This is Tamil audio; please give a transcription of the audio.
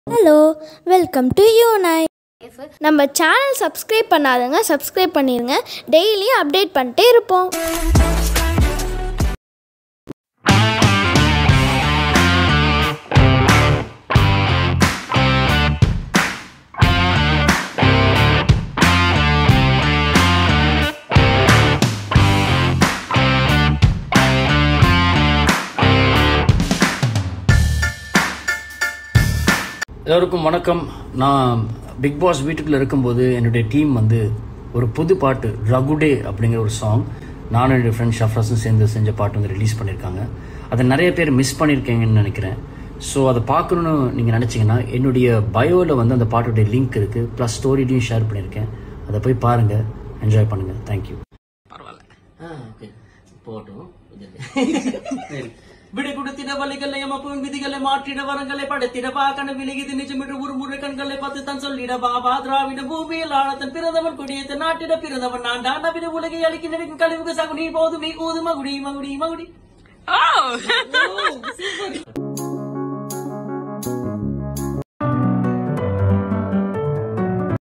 ஹலோ வெல்கம் டு யூனை நம்ம சேனல் சப்ஸ்கிரைப் பண்ணாதவங்க சப்ஸ்கிரைப் பண்ணிடுங்க டெய்லி அப்டேட் பண்ணிட்டே இருப்போம் எல்லோருக்கும் வணக்கம் நான் பிக் பாஸ் வீட்டுக்குள்ள இருக்கும்போது என்னுடைய டீம் வந்து ஒரு புது பாட்டு ரகுடே அப்படிங்கிற ஒரு சாங் நானும் என்னுடைய ஃப்ரெண்ட் ஷஃப்ராஸும் சேர்ந்து செஞ்ச பாட்டு வந்து ரிலீஸ் பண்ணியிருக்காங்க அதை நிறைய பேர் மிஸ் பண்ணியிருக்கீங்கன்னு நினைக்கிறேன் ஸோ அதை பார்க்கணுன்னு நீங்கள் நினச்சிங்கன்னா என்னுடைய பயோவில் வந்து அந்த பாட்டுடைய லிங்க் இருக்குது ப்ளஸ் ஸ்டோரிலையும் ஷேர் பண்ணியிருக்கேன் அதை போய் பாருங்கள் என்ஜாய் பண்ணுங்கள் தேங்க்யூ போட்டும் விடை கொடுத்திட வழிகளை எமப்பும் விதிகளை மாற்றிட வரங்களை படைத்திட வாக்கன விலகிது நிஜமிடு உருமுறை கண்களை பார்த்து தான் சொல்லிட பாபா திராவிட பூமியில் ஆழத்தன் பிறந்தவன் கொடியத்த நாட்டிட பிறந்தவன் நான் நவிட உலகை அழிக்க நினைக்கும் கழிவுக்கு சகுனி போதுமே ஊது மகுடி மகுடி மகுடி